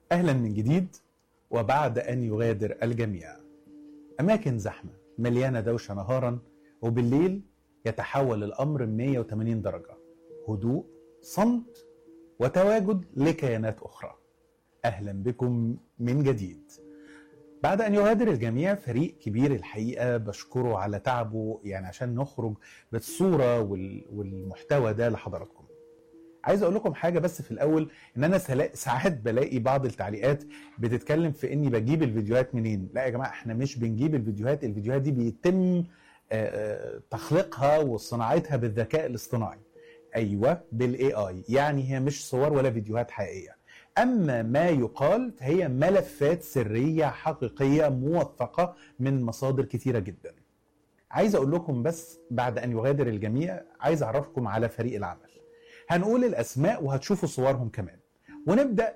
أهلا من جديد وبعد أن يغادر الجميع أماكن زحمة مليانة دوشة نهارا وبالليل يتحول الأمر 180 درجة هدوء صمت وتواجد لكيانات أخرى أهلا بكم من جديد بعد أن يغادر الجميع فريق كبير الحقيقة بشكره على تعبه يعني عشان نخرج بالصورة وال- والمحتوى ده لحضراتكم عايز اقول لكم حاجه بس في الاول ان انا سلا- ساعات بلاقي بعض التعليقات بتتكلم في اني بجيب الفيديوهات منين لا يا جماعه احنا مش بنجيب الفيديوهات الفيديوهات دي بيتم آه، آه، تخليقها وصناعتها بالذكاء الاصطناعي ايوه بالاي اي يعني هي مش صور ولا فيديوهات حقيقيه اما ما يقال فهي ملفات سريه حقيقيه موثقه من مصادر كتيره جدا عايز اقول لكم بس بعد ان يغادر الجميع عايز اعرفكم على فريق العمل هنقول الاسماء وهتشوفوا صورهم كمان ونبدا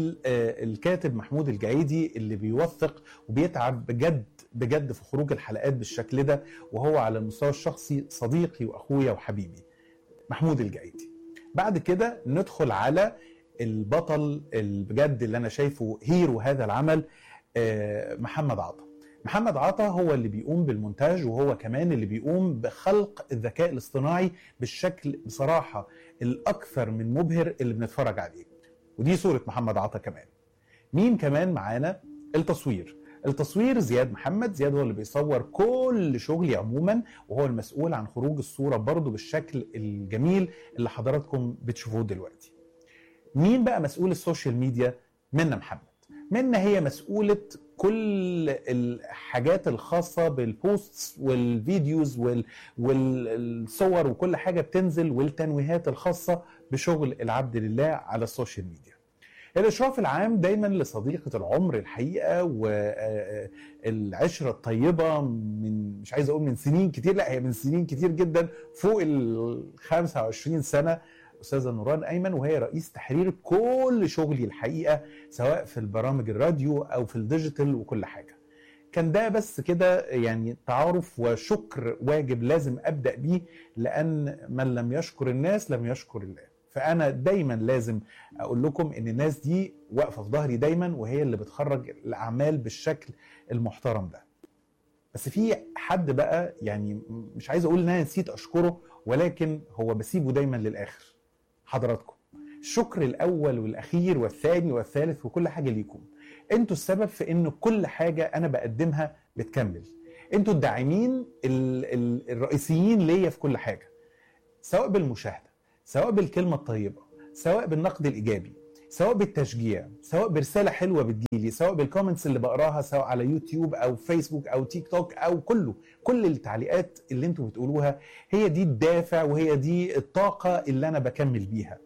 بالكاتب محمود الجعيدي اللي بيوثق وبيتعب بجد بجد في خروج الحلقات بالشكل ده وهو على المستوى الشخصي صديقي واخويا وحبيبي محمود الجعيدي بعد كده ندخل على البطل بجد اللي انا شايفه هيرو هذا العمل آه، محمد عطا محمد عطا هو اللي بيقوم بالمونتاج وهو كمان اللي بيقوم بخلق الذكاء الاصطناعي بالشكل بصراحة الأكثر من مبهر اللي بنتفرج عليه ودي صورة محمد عطا كمان مين كمان معانا التصوير التصوير زياد محمد زياد هو اللي بيصور كل شغلي عموما وهو المسؤول عن خروج الصورة برضو بالشكل الجميل اللي حضراتكم بتشوفوه دلوقتي مين بقى مسؤول السوشيال ميديا منا محمد منا هي مسؤولة كل الحاجات الخاصة بالبوستس والفيديوز وال... والصور وكل حاجة بتنزل والتنويهات الخاصة بشغل العبد لله على السوشيال ميديا الإشراف العام دايما لصديقة العمر الحقيقة والعشرة الطيبة من مش عايز أقول من سنين كتير لا هي من سنين كتير جدا فوق ال 25 سنة أستاذة نوران أيمن وهي رئيس تحرير كل شغلي الحقيقة سواء في البرامج الراديو أو في الديجيتال وكل حاجة كان ده بس كده يعني تعارف وشكر واجب لازم أبدأ بيه لأن من لم يشكر الناس لم يشكر الله فانا دايما لازم اقول لكم ان الناس دي واقفه في ظهري دايما وهي اللي بتخرج الاعمال بالشكل المحترم ده بس في حد بقى يعني مش عايز اقول ان انا نسيت اشكره ولكن هو بسيبه دايما للاخر حضراتكم الشكر الاول والاخير والثاني والثالث وكل حاجه ليكم انتوا السبب في ان كل حاجه انا بقدمها بتكمل انتوا الداعمين ال- ال- الرئيسيين ليا في كل حاجه سواء بالمشاهده سواء بالكلمة الطيبة سواء بالنقد الإيجابي سواء بالتشجيع سواء برسالة حلوة بتجيلي سواء بالكومنتس اللي بقراها سواء على يوتيوب أو فيسبوك أو تيك توك أو كله كل التعليقات اللي انتوا بتقولوها هي دي الدافع وهي دي الطاقة اللي أنا بكمل بيها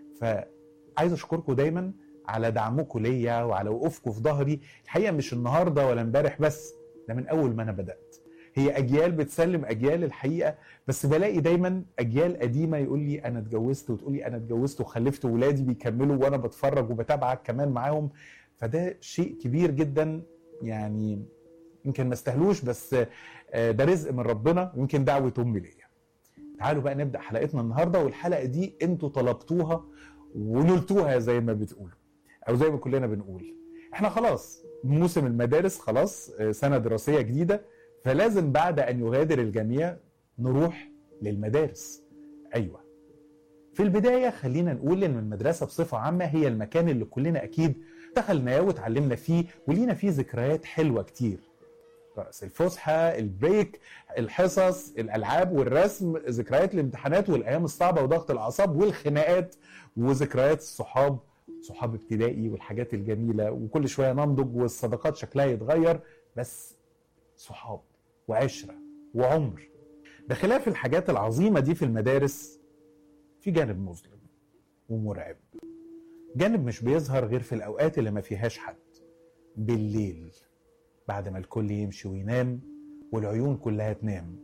فعايز أشكركم دايما على دعمكم ليا وعلى وقوفكم في ظهري الحقيقة مش النهاردة ولا امبارح بس ده من أول ما أنا بدأت هي اجيال بتسلم اجيال الحقيقه بس بلاقي دايما اجيال قديمه يقول لي انا اتجوزت وتقول لي انا اتجوزت وخلفت ولادي بيكملوا وانا بتفرج وبتابعك كمان معاهم فده شيء كبير جدا يعني يمكن ما استهلوش بس آه، ده رزق من ربنا يمكن دعوه امي ليا تعالوا بقى نبدا حلقتنا النهارده والحلقه دي انتوا طلبتوها ونلتوها زي ما بتقولوا او زي ما كلنا بنقول احنا خلاص موسم المدارس خلاص آه، سنه دراسيه جديده فلازم بعد ان يغادر الجميع نروح للمدارس ايوه في البدايه خلينا نقول ان المدرسه بصفه عامه هي المكان اللي كلنا اكيد دخلناه وتعلمنا فيه ولينا فيه ذكريات حلوه كتير رأس الفسحة البريك الحصص الألعاب والرسم ذكريات الامتحانات والأيام الصعبة وضغط الأعصاب والخناقات وذكريات الصحاب صحاب ابتدائي والحاجات الجميلة وكل شوية ننضج والصداقات شكلها يتغير بس صحاب وعشرة وعمر بخلاف الحاجات العظيمة دي في المدارس في جانب مظلم ومرعب جانب مش بيظهر غير في الأوقات اللي ما فيهاش حد بالليل بعد ما الكل يمشي وينام والعيون كلها تنام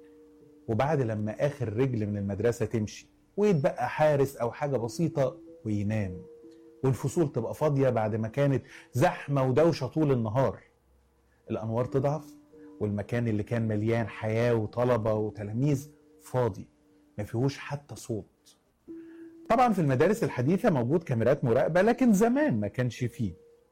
وبعد لما آخر رجل من المدرسة تمشي ويتبقى حارس أو حاجة بسيطة وينام والفصول تبقى فاضية بعد ما كانت زحمة ودوشة طول النهار الأنوار تضعف والمكان اللي كان مليان حياة وطلبة وتلاميذ فاضي ما فيهوش حتى صوت طبعا في المدارس الحديثة موجود كاميرات مراقبة لكن زمان ما كانش فيه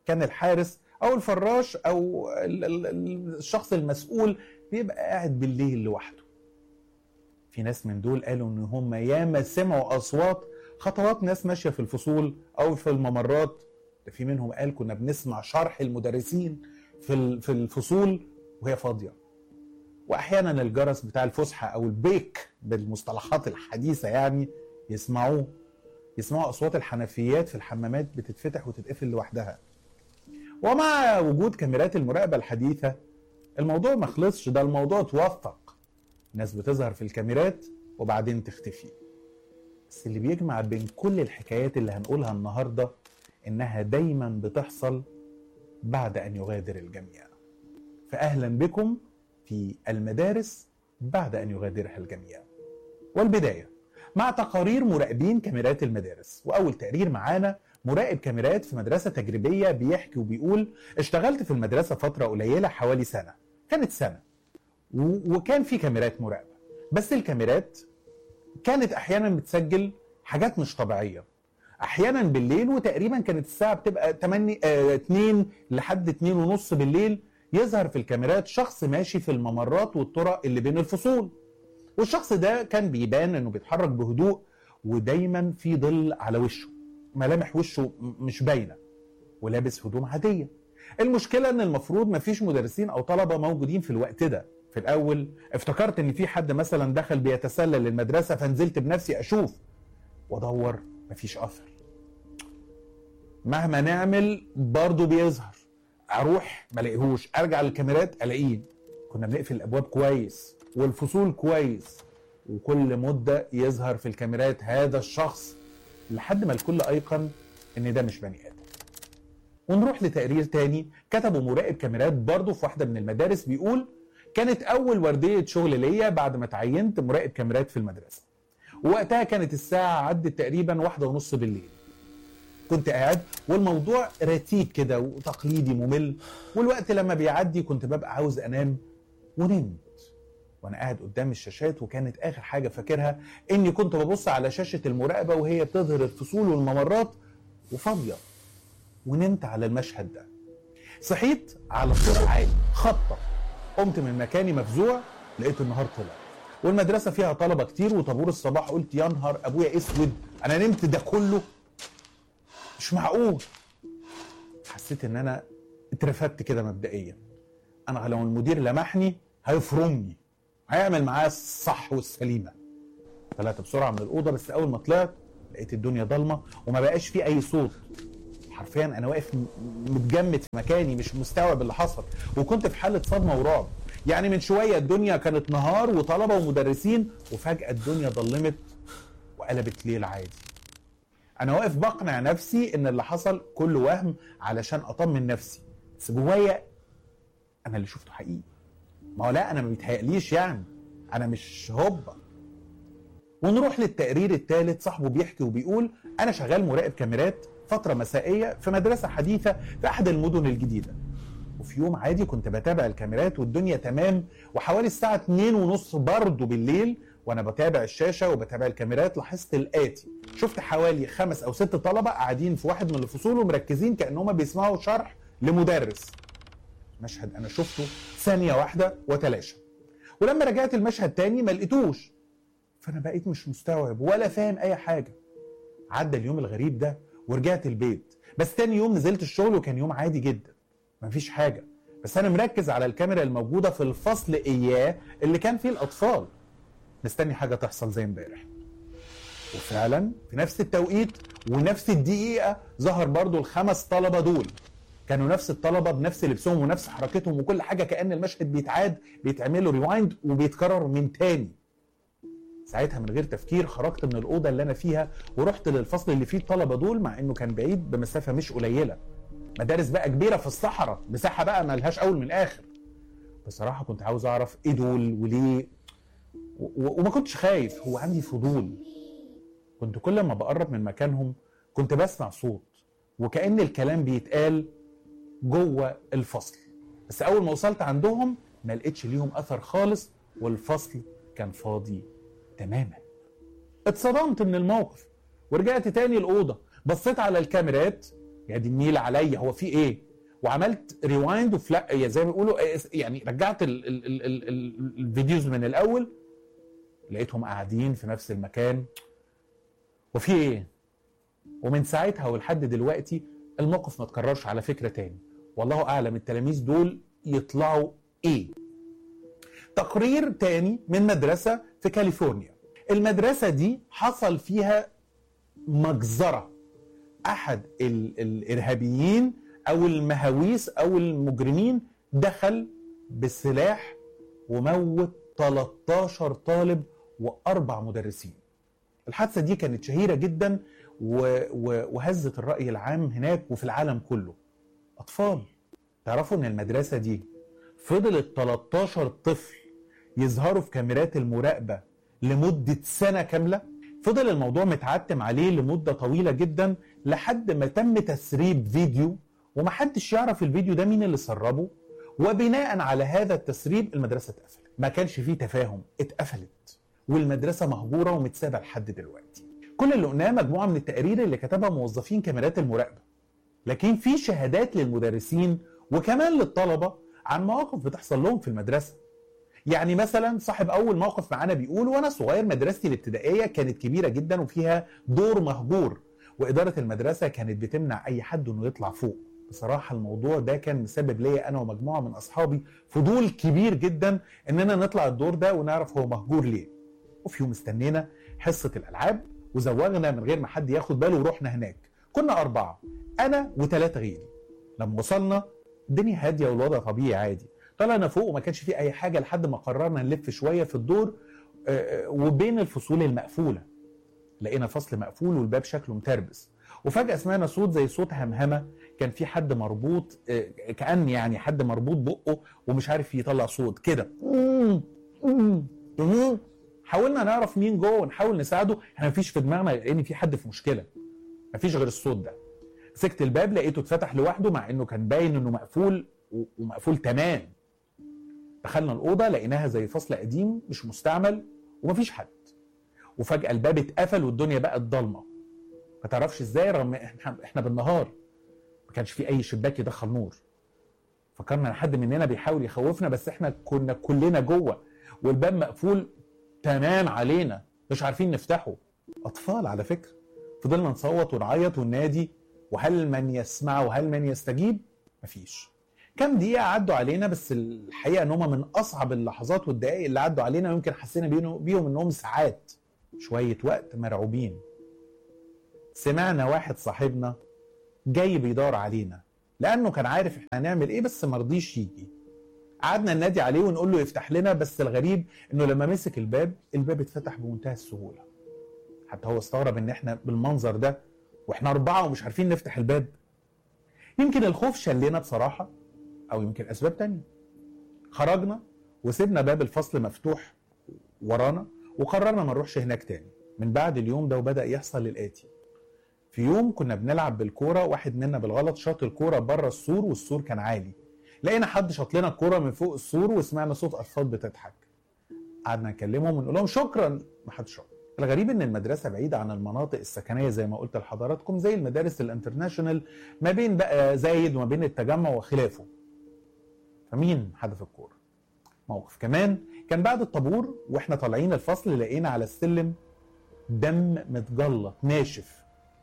كان الحارس او الفراش او الشخص المسؤول بيبقى قاعد بالليل لوحده في ناس من دول قالوا ان هم ياما سمعوا اصوات خطوات ناس ماشيه في الفصول او في الممرات ده في منهم قال كنا بنسمع شرح المدرسين في في الفصول وهي فاضيه واحيانا الجرس بتاع الفسحه او البيك بالمصطلحات الحديثه يعني يسمعوه يسمعوا اصوات الحنفيات في الحمامات بتتفتح وتتقفل لوحدها ومع وجود كاميرات المراقبه الحديثه الموضوع ما خلصش ده الموضوع توثق ناس بتظهر في الكاميرات وبعدين تختفي بس اللي بيجمع بين كل الحكايات اللي هنقولها النهارده انها دايما بتحصل بعد ان يغادر الجميع فاهلا بكم في المدارس بعد ان يغادرها الجميع والبدايه مع تقارير مراقبين كاميرات المدارس واول تقرير معانا مراقب كاميرات في مدرسه تجريبيه بيحكي وبيقول اشتغلت في المدرسه فتره قليله حوالي سنه كانت سنه وكان في كاميرات مراقبه بس الكاميرات كانت احيانا بتسجل حاجات مش طبيعيه احيانا بالليل وتقريبا كانت الساعه بتبقى 8 آه 2 لحد 2 ونص بالليل يظهر في الكاميرات شخص ماشي في الممرات والطرق اللي بين الفصول والشخص ده كان بيبان انه بيتحرك بهدوء ودايما في ظل على وشه ملامح وشه مش باينه ولابس هدوم عاديه المشكله ان المفروض مفيش مدرسين او طلبه موجودين في الوقت ده في الاول افتكرت ان في حد مثلا دخل بيتسلل للمدرسه فنزلت بنفسي اشوف وادور مفيش اثر مهما نعمل برضه بيظهر اروح ما الاقيهوش ارجع للكاميرات الاقيه كنا بنقفل الابواب كويس والفصول كويس وكل مده يظهر في الكاميرات هذا الشخص لحد ما الكل ايقن ان ده مش بني ادم ونروح لتقرير تاني كتبه مراقب كاميرات برضه في واحده من المدارس بيقول كانت اول ورديه شغل ليا بعد ما تعينت مراقب كاميرات في المدرسه وقتها كانت الساعه عدت تقريبا واحدة ونص بالليل كنت قاعد والموضوع رتيب كده وتقليدي ممل والوقت لما بيعدي كنت ببقى عاوز انام ونمت وانا قاعد قدام الشاشات وكانت اخر حاجه فاكرها اني كنت ببص على شاشه المراقبه وهي بتظهر الفصول والممرات وفاضيه ونمت على المشهد ده صحيت على صوت عالي خبطه قمت من مكاني مفزوع لقيت النهار طلع والمدرسه فيها طلبه كتير وطابور الصباح قلت يا نهار ابويا اسود انا نمت ده كله مش معقول حسيت ان انا اترفدت كده مبدئيا انا لو المدير لمحني هيفرمني هيعمل معايا الصح والسليمه طلعت بسرعه من الاوضه بس اول ما طلعت لقيت الدنيا ضلمه وما بقاش في اي صوت حرفيا انا واقف متجمد في مكاني مش مستوعب اللي حصل وكنت في حاله صدمه ورعب يعني من شويه الدنيا كانت نهار وطلبه ومدرسين وفجاه الدنيا ضلمت وقلبت ليل عادي انا واقف بقنع نفسي ان اللي حصل كله وهم علشان اطمن نفسي بس جوايا انا اللي شفته حقيقي ما هو لا انا ما بيتهيأليش يعني انا مش هوبا ونروح للتقرير الثالث صاحبه بيحكي وبيقول انا شغال مراقب كاميرات فتره مسائيه في مدرسه حديثه في احد المدن الجديده وفي يوم عادي كنت بتابع الكاميرات والدنيا تمام وحوالي الساعه 2 ونص برضه بالليل وانا بتابع الشاشه وبتابع الكاميرات لاحظت الاتي شفت حوالي خمس او ست طلبه قاعدين في واحد من الفصول ومركزين كانهم بيسمعوا شرح لمدرس مشهد انا شفته ثانيه واحده وتلاشى ولما رجعت المشهد تاني ما لقيتوش فانا بقيت مش مستوعب ولا فاهم اي حاجه عدى اليوم الغريب ده ورجعت البيت بس تاني يوم نزلت الشغل وكان يوم عادي جدا مفيش حاجه بس انا مركز على الكاميرا الموجوده في الفصل اياه اللي كان فيه الاطفال مستني حاجه تحصل زي امبارح وفعلا في نفس التوقيت ونفس الدقيقه ظهر برضو الخمس طلبه دول كانوا نفس الطلبه بنفس لبسهم ونفس حركتهم وكل حاجه كان المشهد بيتعاد بيتعمل له ريوايند وبيتكرر من تاني ساعتها من غير تفكير خرجت من الاوضه اللي انا فيها ورحت للفصل اللي فيه الطلبه دول مع انه كان بعيد بمسافه مش قليله مدارس بقى كبيره في الصحراء مساحه بقى ملهاش اول من اخر بصراحه كنت عاوز اعرف ايه دول وليه وما كنتش خايف هو عندي فضول كنت كل ما بقرب من مكانهم كنت بسمع صوت وكأن الكلام بيتقال جوه الفصل بس اول ما وصلت عندهم ما لقيتش ليهم اثر خالص والفصل كان فاضي تماما اتصدمت من الموقف ورجعت تاني الاوضه بصيت على الكاميرات يا دي النيل عليا هو في ايه وعملت ريوايند وفلا زي ما بيقولوا يعني رجعت ال ال ال ال ال الفيديوز من الاول لقيتهم قاعدين في نفس المكان وفي ايه ومن ساعتها ولحد دلوقتي الموقف ما اتكررش على فكره تاني والله اعلم التلاميذ دول يطلعوا ايه تقرير تاني من مدرسه في كاليفورنيا المدرسه دي حصل فيها مجزره احد ال الارهابيين او المهاويس او المجرمين دخل بسلاح وموت 13 طالب واربع مدرسين الحادثه دي كانت شهيره جدا وهزت الراي العام هناك وفي العالم كله اطفال تعرفوا ان المدرسه دي فضلت 13 طفل يظهروا في كاميرات المراقبه لمده سنه كامله فضل الموضوع متعتم عليه لمده طويله جدا لحد ما تم تسريب فيديو ومحدش يعرف الفيديو ده مين اللي سربه وبناء على هذا التسريب المدرسه اتقفلت ما كانش فيه تفاهم اتقفلت والمدرسه مهجوره ومتسابه لحد دلوقتي كل اللي قلناه مجموعه من التقارير اللي كتبها موظفين كاميرات المراقبه لكن في شهادات للمدرسين وكمان للطلبه عن مواقف بتحصل لهم في المدرسه يعني مثلا صاحب اول موقف معانا بيقول وانا صغير مدرستي الابتدائيه كانت كبيره جدا وفيها دور مهجور واداره المدرسه كانت بتمنع اي حد انه يطلع فوق بصراحه الموضوع ده كان مسبب ليا انا ومجموعه من اصحابي فضول كبير جدا اننا نطلع الدور ده ونعرف هو مهجور ليه وفي يوم استنينا حصه الالعاب وزوغنا من غير ما حد ياخد باله ورحنا هناك كنا اربعه انا وثلاثه غيري لما وصلنا الدنيا هاديه والوضع طبيعي عادي طلعنا فوق وما كانش في اي حاجه لحد ما قررنا نلف شويه في الدور وبين الفصول المقفوله لقينا فصل مقفول والباب شكله متربس وفجاه سمعنا صوت زي صوت همهمه كان في حد مربوط كان يعني حد مربوط بقه ومش عارف يطلع صوت كده حاولنا نعرف مين جوه ونحاول نساعده احنا مفيش في دماغنا لان في حد في مشكله مفيش غير الصوت ده مسكت الباب لقيته اتفتح لوحده مع انه كان باين انه مقفول ومقفول تمام دخلنا الاوضه لقيناها زي فصل قديم مش مستعمل ومفيش حد وفجاه الباب اتقفل والدنيا بقت ضلمه ما تعرفش ازاي رغم احنا احنا بالنهار ما كانش في اي شباك يدخل نور فكرنا ان حد مننا بيحاول يخوفنا بس احنا كنا كلنا جوه والباب مقفول تمام علينا مش عارفين نفتحه اطفال على فكره فضلنا نصوت ونعيط وننادي وهل من يسمع وهل من يستجيب مفيش كام دقيقة عدوا علينا بس الحقيقة ان هم من اصعب اللحظات والدقائق اللي عدوا علينا ويمكن حسينا بيهم انهم ساعات شوية وقت مرعوبين سمعنا واحد صاحبنا جاي بيدور علينا لانه كان عارف احنا هنعمل ايه بس مرضيش يجي قعدنا ننادي عليه ونقول له يفتح لنا بس الغريب انه لما مسك الباب الباب اتفتح بمنتهى السهوله حتى هو استغرب ان احنا بالمنظر ده واحنا اربعه ومش عارفين نفتح الباب يمكن الخوف شلنا بصراحه او يمكن اسباب تانية خرجنا وسيبنا باب الفصل مفتوح ورانا وقررنا ما نروحش هناك تاني من بعد اليوم ده وبدا يحصل الاتي في يوم كنا بنلعب بالكوره واحد منا بالغلط شاط الكوره بره السور والسور كان عالي لقينا حد شاط لنا الكوره من فوق السور وسمعنا صوت اطفال بتضحك قعدنا نكلمهم ونقول لهم شكرا ما حدش رد الغريب ان المدرسه بعيده عن المناطق السكنيه زي ما قلت لحضراتكم زي المدارس الانترناشونال ما بين بقى زايد وما بين التجمع وخلافه فمين حدف الكوره موقف كمان كان بعد الطابور واحنا طالعين الفصل لقينا على السلم دم متجلط ناشف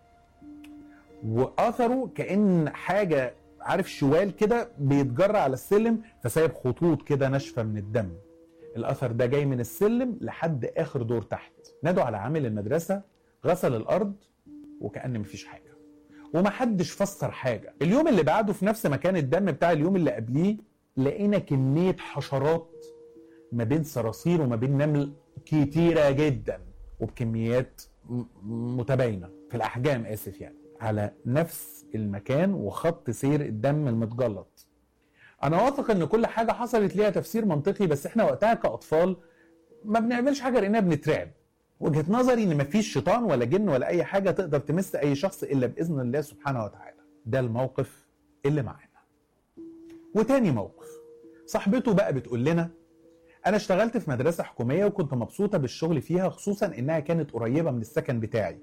واثره كان حاجه عارف شوال كده بيتجرى على السلم فسايب خطوط كده ناشفه من الدم الاثر ده جاي من السلم لحد اخر دور تحت نادوا على عامل المدرسه غسل الارض وكان مفيش حاجه ومحدش فسر حاجه اليوم اللي بعده في نفس مكان الدم بتاع اليوم اللي قبليه لقينا كميه حشرات ما بين صراصير وما بين نمل كتيره جدا وبكميات متباينه في الاحجام اسف يعني على نفس المكان وخط سير الدم المتجلط انا واثق ان كل حاجه حصلت ليها تفسير منطقي بس احنا وقتها كاطفال ما بنعملش حاجه لاننا بنترعب وجهه نظري ان مفيش شيطان ولا جن ولا اي حاجه تقدر تمس اي شخص الا باذن الله سبحانه وتعالى ده الموقف اللي معانا وتاني موقف صاحبته بقى بتقول لنا انا اشتغلت في مدرسه حكوميه وكنت مبسوطه بالشغل فيها خصوصا انها كانت قريبه من السكن بتاعي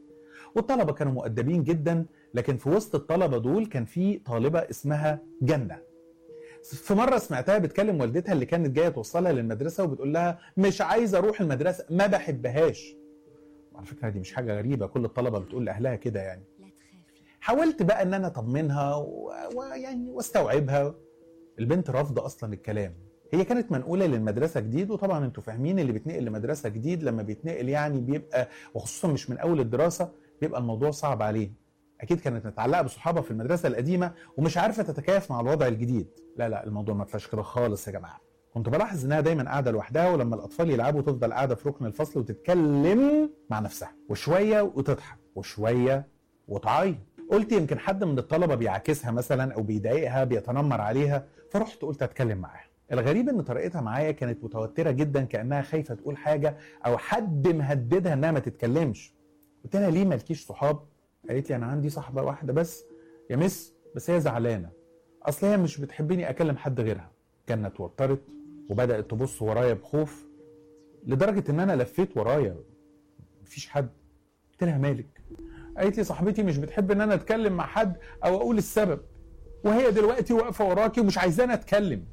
والطلبه كانوا مؤدبين جدا لكن في وسط الطلبه دول كان في طالبه اسمها جنه في مره سمعتها بتكلم والدتها اللي كانت جايه توصلها للمدرسه وبتقول لها مش عايزه اروح المدرسه ما بحبهاش على فكره دي مش حاجه غريبه كل الطلبه بتقول لاهلها كده يعني لا تخافي حاولت بقى ان انا اطمنها و- ويعني واستوعبها البنت رافضه اصلا الكلام هي كانت منقوله للمدرسه جديد وطبعا انتوا فاهمين اللي بيتنقل لمدرسه جديد لما بيتنقل يعني بيبقى وخصوصا مش من اول الدراسه بيبقى الموضوع صعب عليه اكيد كانت متعلقه بصحابها في المدرسه القديمه ومش عارفه تتكيف مع الوضع الجديد لا لا الموضوع ما طلعش كده خالص يا جماعه كنت بلاحظ انها دايما قاعده لوحدها ولما الاطفال يلعبوا تفضل قاعده في ركن الفصل وتتكلم مع نفسها وشويه وتضحك وشويه وتعيط قلت يمكن حد من الطلبه بيعاكسها مثلا او بيضايقها بيتنمر عليها فرحت قلت اتكلم معاها الغريب ان طريقتها معايا كانت متوتره جدا كانها خايفه تقول حاجه او حد مهددها انها ما تتكلمش قلت لها ليه مالكيش صحاب قالت لي انا عندي صاحبه واحده بس يا مس بس هي زعلانه اصل هي مش بتحبني اكلم حد غيرها كانت اتوترت وبدات تبص ورايا بخوف لدرجه ان انا لفيت ورايا مفيش حد قلت لها مالك قالت لي صاحبتي مش بتحب ان انا اتكلم مع حد او اقول السبب وهي دلوقتي واقفه وراكي ومش عايزاني اتكلم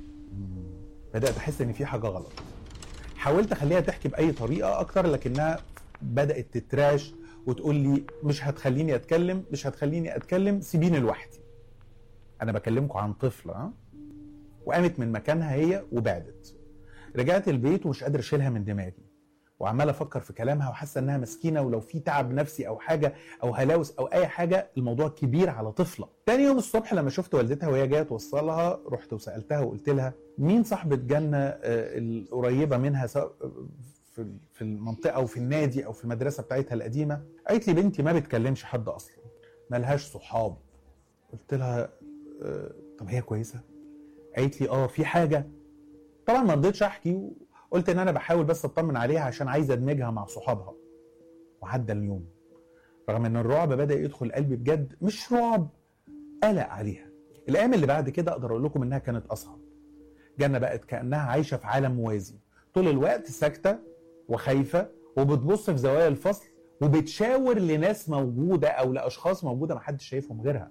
بدات احس ان في حاجه غلط حاولت اخليها تحكي باي طريقه اكتر لكنها بدات تتراش وتقول لي مش هتخليني اتكلم مش هتخليني اتكلم سيبيني لوحدي انا بكلمكم عن طفله ها وقامت من مكانها هي وبعدت رجعت البيت ومش قادر اشيلها من دماغي وعمال افكر في كلامها وحاسه انها مسكينه ولو في تعب نفسي او حاجه او هلاوس او اي حاجه الموضوع كبير على طفله تاني يوم الصبح لما شفت والدتها وهي جايه توصلها رحت وسالتها وقلت لها مين صاحبه جنه آه، القريبه منها سواء في في المنطقه او في النادي او في المدرسه بتاعتها القديمه قالت لي بنتي ما بتكلمش حد اصلا ملهاش صحاب قلت لها آه، طب هي كويسه قالت لي اه في حاجه طبعا ما رضيتش احكي قلت ان انا بحاول بس اطمن عليها عشان عايز ادمجها مع صحابها وعدى اليوم رغم ان الرعب بدا يدخل قلبي بجد مش رعب قلق عليها الايام اللي بعد كده اقدر اقول لكم انها كانت اصعب جنة بقت كانها عايشه في عالم موازي طول الوقت ساكته وخايفه وبتبص في زوايا الفصل وبتشاور لناس موجوده او لاشخاص موجوده محدش شايفهم غيرها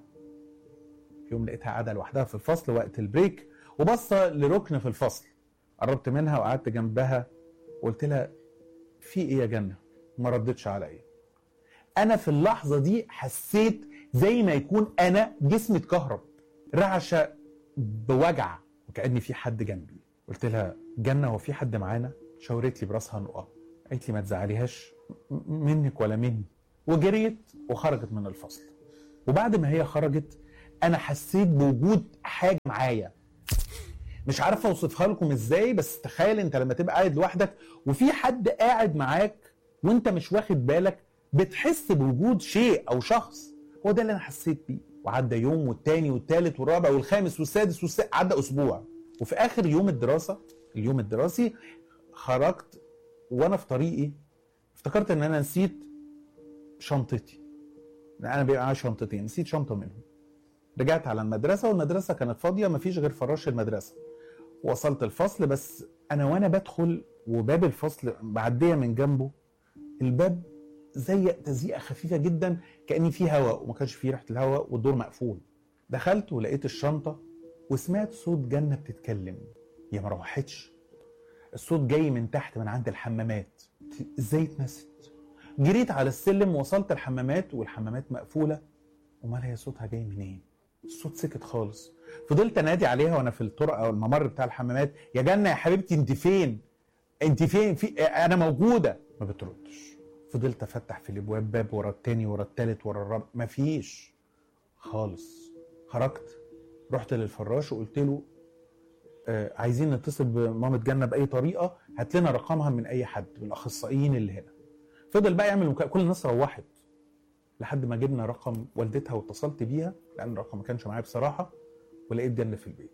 في يوم لقيتها قاعده لوحدها في الفصل وقت البريك وبصه لركن في الفصل قربت منها وقعدت جنبها وقلت لها في ايه يا جنه ما ردتش عليا انا في اللحظه دي حسيت زي ما يكون انا جسمي اتكهرب رعشه بوجع وكاني في حد جنبي قلت لها جنه هو في حد معانا شاورت لي براسها انه اه قالت لي ما تزعليهاش م- منك ولا مني وجريت وخرجت من الفصل وبعد ما هي خرجت انا حسيت بوجود حاجه معايا مش عارف اوصفها لكم ازاي بس تخيل انت لما تبقى قاعد لوحدك وفي حد قاعد معاك وانت مش واخد بالك بتحس بوجود شيء او شخص هو ده اللي انا حسيت بيه وعدى يوم والتاني والتالت والرابع والخامس والسادس والسادس عدى اسبوع وفي اخر يوم الدراسه اليوم الدراسي خرجت وانا في طريقي افتكرت ان انا نسيت شنطتي انا بيبقى معايا شنطتين نسيت شنطه منهم رجعت على المدرسه والمدرسه كانت فاضيه مفيش غير فراش المدرسه وصلت الفصل بس انا وانا بدخل وباب الفصل معديه من جنبه الباب زي تزيئه خفيفه جدا كان فيه هواء وما كانش فيه ريحه الهواء والدور مقفول دخلت ولقيت الشنطه وسمعت صوت جنه بتتكلم يا ما روحتش الصوت جاي من تحت من عند الحمامات ازاي اتنست جريت على السلم وصلت الحمامات والحمامات مقفوله امال هي صوتها جاي منين الصوت سكت خالص فضلت انادي عليها وانا في الطرق او الممر بتاع الحمامات يا جنه يا حبيبتي انت فين انت فين في انا موجوده ما بتردش فضلت افتح في الابواب باب ورا التاني ورا التالت ورا الرابع مفيش خالص خرجت رحت للفراش وقلت له آه عايزين نتصل بمامة جنة بأي طريقة هات لنا رقمها من أي حد من الأخصائيين اللي هنا فضل بقى يعمل مكا... كل الناس روحت لحد ما جبنا رقم والدتها واتصلت بيها لأن الرقم ما كانش معايا بصراحة ولقيت جنة في البيت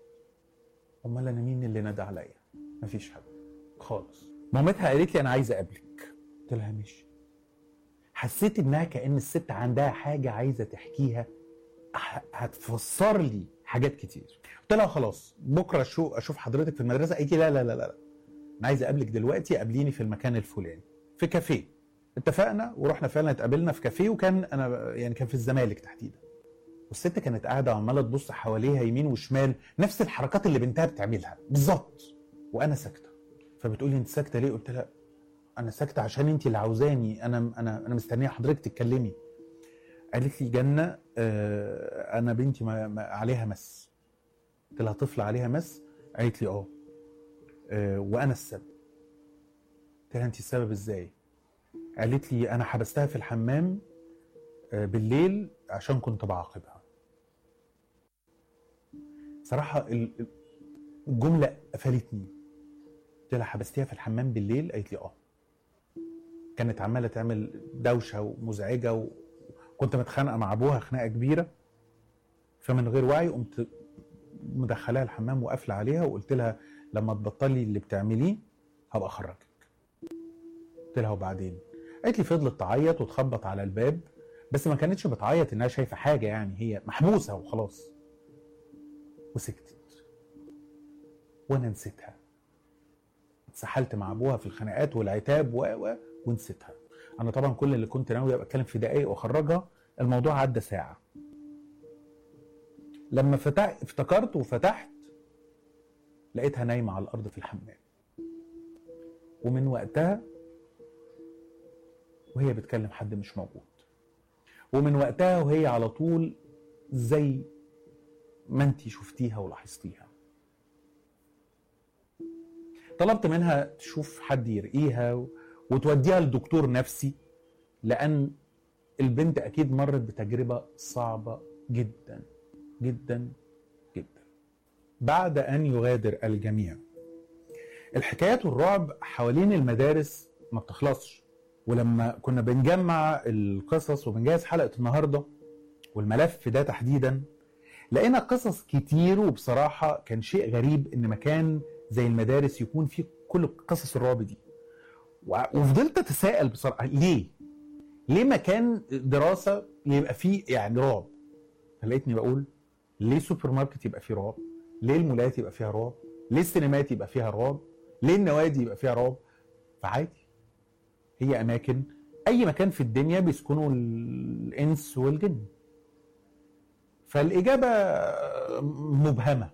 أمال أنا مين اللي نادى عليا مفيش حد خالص مامتها قالت لي أنا عايزة أقابلك قلت لها ماشي حسيت إنها كأن الست عندها حاجة عايزة تحكيها ه- هتفسر لي حاجات كتير قلت لها خلاص بكره شو اشوف حضرتك في المدرسه قالت لي لا لا لا لا انا عايز اقابلك دلوقتي قابليني في المكان الفلاني في كافيه اتفقنا ورحنا فعلا اتقابلنا في كافيه وكان انا يعني كان في الزمالك تحديدا والست كانت قاعده وعماله تبص حواليها يمين وشمال نفس الحركات اللي بنتها بتعملها بالظبط وانا ساكته فبتقولي انت ساكته ليه قلت لها انا ساكته عشان انت اللي عاوزاني انا انا انا مستنيه حضرتك تتكلمي قالت لي جنه آه انا بنتي ما ما عليها مس قلت لها طفله عليها مس قالت لي اه آه، وانا السبب قلت لها انت السبب ازاي قالت لي انا حبستها في الحمام آه، بالليل عشان كنت بعاقبها صراحه ال- ال- الجمله قفلتني قلت لها حبستيها في الحمام بالليل قالت لي اه كانت عماله تعمل دوشه ومزعجه وكنت متخانقه مع ابوها خناقه كبيره فمن غير وعي قمت مدخلاها الحمام وقافله عليها وقلت لها لما تبطلي اللي بتعمليه هبقى اخرجك قلت لها وبعدين قالت لي فضلت تعيط وتخبط على الباب بس ما كانتش بتعيط انها شايفه حاجه يعني هي محبوسه وخلاص وسكتت وانا نسيتها اتسحلت مع ابوها في الخناقات والعتاب و و ونسيتها انا طبعا كل اللي كنت ناوي ابقى اتكلم في دقايق واخرجها الموضوع عدى ساعه لما فتح افتكرت وفتحت لقيتها نايمه على الارض في الحمام ومن وقتها وهي بتكلم حد مش موجود ومن وقتها وهي على طول زي ما انت شفتيها ولاحظتيها طلبت منها تشوف حد يرقيها و- وتوديها لدكتور نفسي لان البنت اكيد مرت بتجربه صعبه جدا جدا جدا بعد ان يغادر الجميع الحكايات والرعب حوالين المدارس ما بتخلصش ولما كنا بنجمع القصص وبنجهز حلقه النهارده والملف ده تحديدا لقينا قصص كتير وبصراحه كان شيء غريب ان مكان زي المدارس يكون فيه كل قصص الرعب دي و- وفضلت اتساءل بصراحه ليه؟ ليه مكان دراسه يبقى فيه يعني رعب؟ فلقيتني بقول ليه سوبر ماركت يبقى فيه رعب؟ ليه المولات يبقى فيها رعب؟ ليه السينمات يبقى فيها رعب؟ ليه النوادي يبقى فيها رعب؟ فعادي هي اماكن اي مكان في الدنيا بيسكنوا الانس والجن فالاجابه مبهمه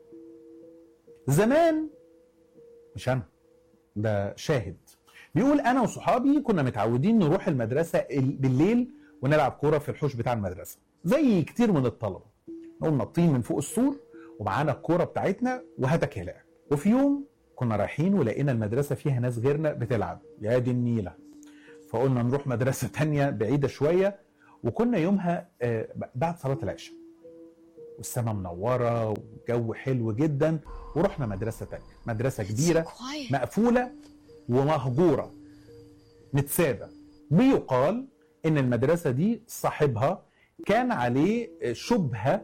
زمان مش انا ده شاهد بيقول انا وصحابي كنا متعودين نروح المدرسه ال- بالليل ونلعب كوره في الحوش بتاع المدرسه زي كتير من الطلبه نقوم نطين من فوق السور ومعانا الكوره بتاعتنا وهاتك يا لاعب وفي يوم كنا رايحين ولقينا المدرسه فيها ناس غيرنا بتلعب يا دي النيله فقلنا نروح مدرسه تانية بعيده شويه وكنا يومها آه، بعد صلاه العشاء والسماء منوره والجو حلو جدا ورحنا مدرسه تانية مدرسه كبيره quiet. مقفوله ومهجوره متسابه بيقال ان المدرسه دي صاحبها كان عليه شبهه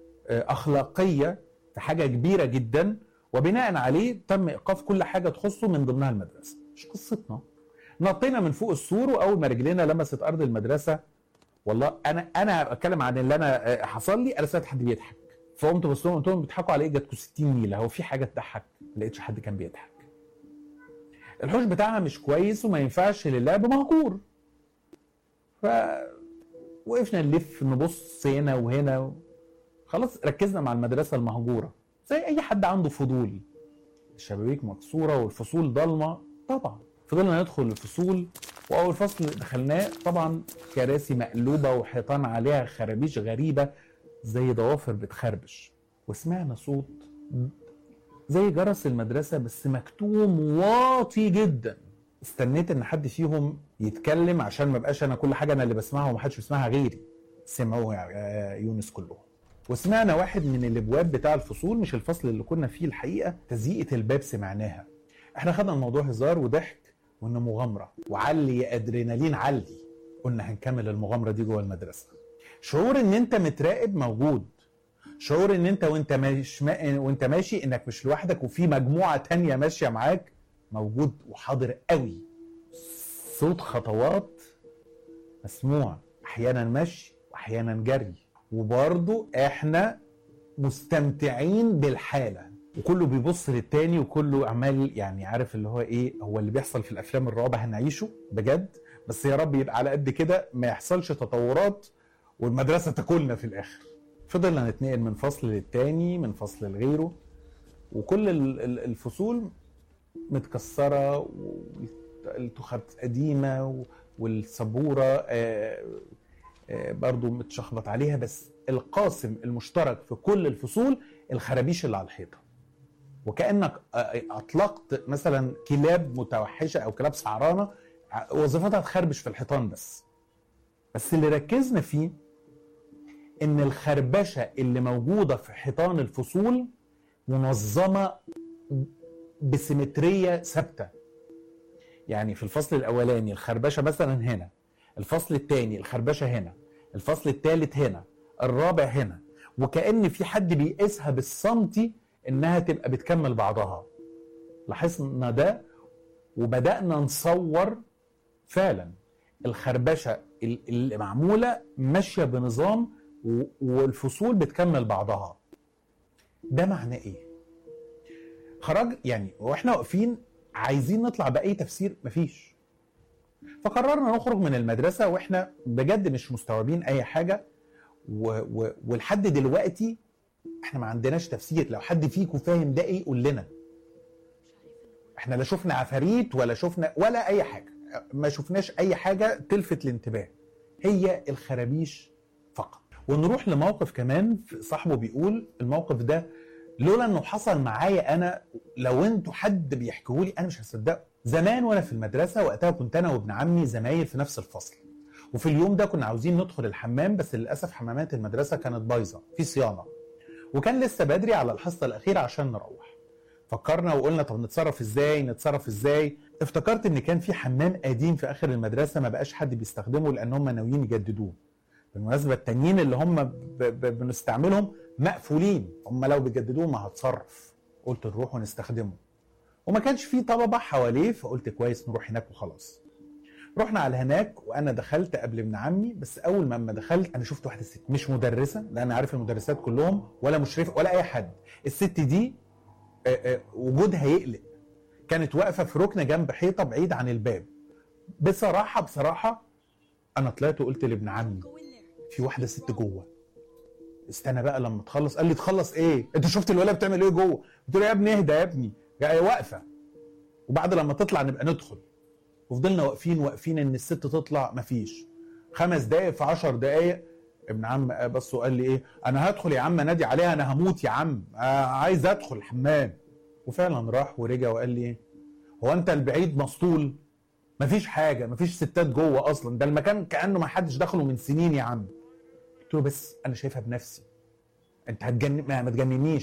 اخلاقيه في حاجه كبيره جدا وبناء عليه تم ايقاف كل حاجه تخصه من ضمنها المدرسه مش قصتنا نطينا من فوق السور واول ما رجلينا لمست ارض المدرسه والله انا انا اتكلم عن اللي انا آه، حصل لي انا سمعت حد بيضحك فقمت بص لهم قلت لهم بيضحكوا على ايه جاتكم 60 نيله هو في حاجه تضحك ما لقيتش حد كان بيضحك الحوش بتاعها مش كويس وما ينفعش للعب مهجور ف وقفنا نلف نبص هنا وهنا خلاص ركزنا مع المدرسه المهجوره زي اي حد عنده فضول الشبابيك مكسوره والفصول ضلمه طبعا فضلنا ندخل الفصول واول فصل دخلناه طبعا كراسي مقلوبه وحيطان عليها خرابيش غريبه زي ضوافر بتخربش وسمعنا صوت زي جرس المدرسه بس مكتوم واطي جدا استنيت ان حد فيهم يتكلم عشان ما بقاش انا كل حاجه انا اللي بسمعها ومحدش بيسمعها غيري سمعوا يا يونس كلهم وسمعنا واحد من الابواب بتاع الفصول مش الفصل اللي كنا فيه الحقيقه تزييقه الباب سمعناها احنا خدنا الموضوع هزار وضحك وان مغامره وعلي يا ادرينالين علي قلنا هنكمل المغامره دي جوه المدرسه شعور ان انت متراقب موجود شعور ان انت وانت ماشي وانت ماشي انك مش لوحدك وفي مجموعه تانية ماشيه معاك موجود وحاضر قوي صوت خطوات مسموع احيانا مشي واحيانا جري وبرضه احنا مستمتعين بالحاله وكله بيبص للتاني وكله عمال يعني عارف اللي هو ايه هو اللي بيحصل في الافلام الرعب هنعيشه بجد بس يا رب يبقى على قد كده ما يحصلش تطورات والمدرسه تاكلنا في الاخر فضلنا نتنقل من فصل للتاني من فصل لغيره وكل ال- ال- الفصول متكسره والتخت قديمه و- والسبوره آه، آه، برضو متشخبط عليها بس القاسم المشترك في كل الفصول الخرابيش اللي على الحيطه وكانك آه، اطلقت مثلا كلاب متوحشه او كلاب سعرانه ع- وظيفتها تخربش في الحيطان بس بس اللي ركزنا فيه ان الخربشه اللي موجوده في حيطان الفصول منظمه بسيمتريه ثابته يعني في الفصل الاولاني الخربشه مثلا هنا الفصل الثاني الخربشه هنا الفصل الثالث هنا الرابع هنا وكأن في حد بيقيسها بالسنتي انها تبقى بتكمل بعضها لاحظنا ده وبدأنا نصور فعلا الخربشة ال- اللي معمولة ماشية بنظام و- والفصول بتكمل بعضها ده معناه ايه خرج يعني واحنا واقفين عايزين نطلع بأي تفسير مفيش فقررنا نخرج من المدرسة واحنا بجد مش مستوعبين اي حاجة و... و... ولحد دلوقتي احنا ما عندناش تفسير لو حد فيكم فاهم ده ايه قول لنا احنا لا شفنا عفاريت ولا شفنا ولا اي حاجه ما شفناش اي حاجه تلفت الانتباه هي الخرابيش فقط ونروح لموقف كمان صاحبه بيقول الموقف ده لولا انه حصل معايا انا لو انتوا حد بيحكيه لي انا مش هصدقه زمان وانا في المدرسه وقتها كنت انا وابن عمي زمايل في نفس الفصل وفي اليوم ده كنا عاوزين ندخل الحمام بس للاسف حمامات المدرسه كانت بايظه في صيانه وكان لسه بدري على الحصه الاخيره عشان نروح فكرنا وقلنا طب نتصرف ازاي نتصرف ازاي افتكرت ان كان في حمام قديم في اخر المدرسه ما بقاش حد بيستخدمه لان هم ناويين يجددوه بالمناسبه التانيين اللي هم ب- ب- بنستعملهم مقفولين هم لو بيجددوه ما هتصرف قلت نروح ونستخدمه وما كانش في طلبه حواليه فقلت كويس نروح هناك وخلاص رحنا على هناك وانا دخلت قبل ابن عمي بس اول ما اما دخلت انا شفت واحده ست مش مدرسه لان انا عارف المدرسات كلهم ولا مشرفه ولا اي حد الست دي آه، آه، وجودها يقلق كانت واقفه في ركن جنب حيطه بعيد عن الباب بصراحه بصراحه انا طلعت وقلت لابن عمي في واحده ست جوه استنى بقى لما تخلص قال لي تخلص ايه انت شفت الولد بتعمل ايه جوه قلت له يا ابني اهدى يا ابني جايه واقفه وبعد لما تطلع نبقى ندخل وفضلنا واقفين واقفين ان الست تطلع مفيش خمس دقايق في عشر دقايق ابن عم بص وقال لي ايه انا هدخل يا عم انادي عليها انا هموت يا عم آه عايز ادخل الحمام وفعلا راح ورجع وقال لي ايه هو انت البعيد مسطول مفيش حاجه مفيش ستات جوه اصلا ده المكان كانه ما حدش دخله من سنين يا عم قلت له بس انا شايفها بنفسي انت هتجنن ما ما تجننيش